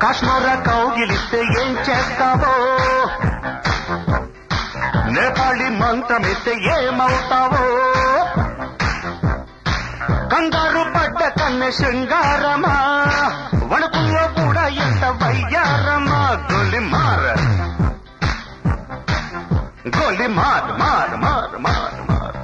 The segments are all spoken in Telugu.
కాశ్మీర కౌగిలిస్తే ఏం చేస్తావో నేపాళి మంత్రమిస్తే ఏమవుతావో కంగారు పడ్డ కన్నె శృంగారమా వణుకుల్లో కూడా ఎంత వయ్యారమా గొలి మార గొలి మార్ మార్ మార్ మార్ మార్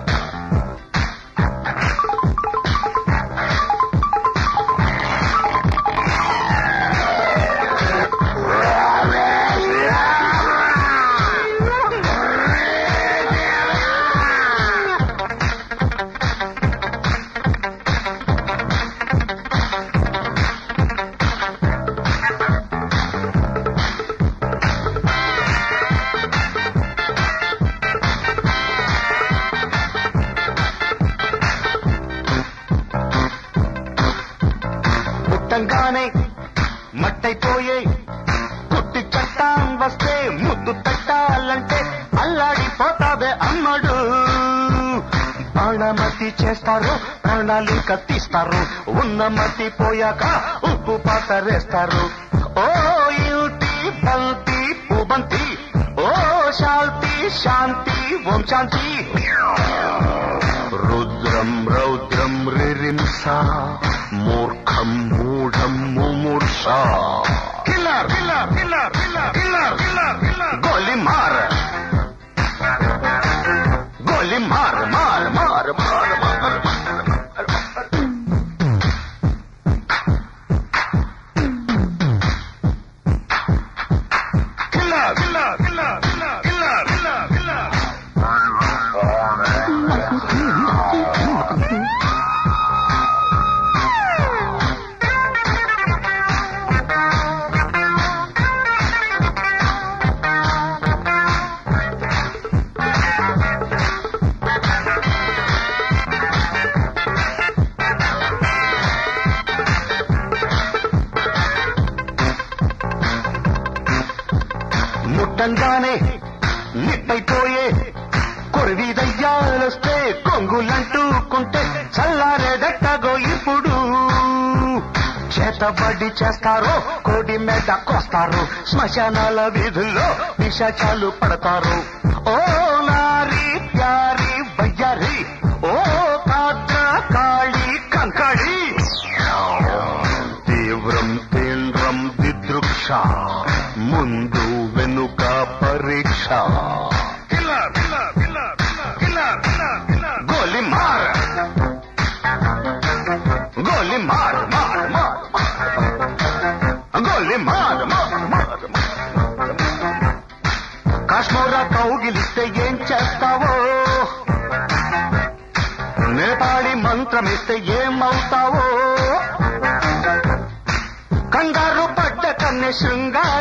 పుట్టంగానే మట్టైపోయే కుట్టి చట్టాం వస్తే ముద్దు తట్టాలంటే అల్లాడిపోతావే అమ్మడు బాణమతి చేస్తారు ప్రాణాలింక తీస్తారు ఉన్న మతి పోయాక ఉప్పు పాతరేస్తారు ఓ యుతి బంతి పుబంతి ఓ శాంతి శాంతి ఓం శాంతి రుద్రం రౌద్రం రిరింస మూర్ఖం మూఢం ముమూర్ష killer killer killer killer killer killer killer గోలి మార్ గోలి మార్ మార్ మార్ మార్ మార్ killer killer killer killer killer killer killer ముట్టంగానే నిప్పైపోయే కొరివి దయ్యాలొస్తే కొంగులంటూకుంటే చల్లారేదట్టగో ఇప్పుడు చేతబడి చేస్తారు కోడి మీద కోస్తారు శ్మశానాల వీధుల్లో పిశాచాలు పడతారు ఓ నారి ప్యారి బయ్యారి ఓ కాద్ర కాళి కంకడి తీవ్రం తీవ్రం దిదృక్ష ముందు వెనుక పరీక్ష గోలి మార్ గోలి మార్ మార్ మార్ గోలి మార్ మార్ మార్ కాశ్మీర కౌగిలిస్తే ఏం చేస్తావో నేపాళి మంత్రమిస్తే ఏమవుతావో కంగారు పడ్డ కన్నె శృంగార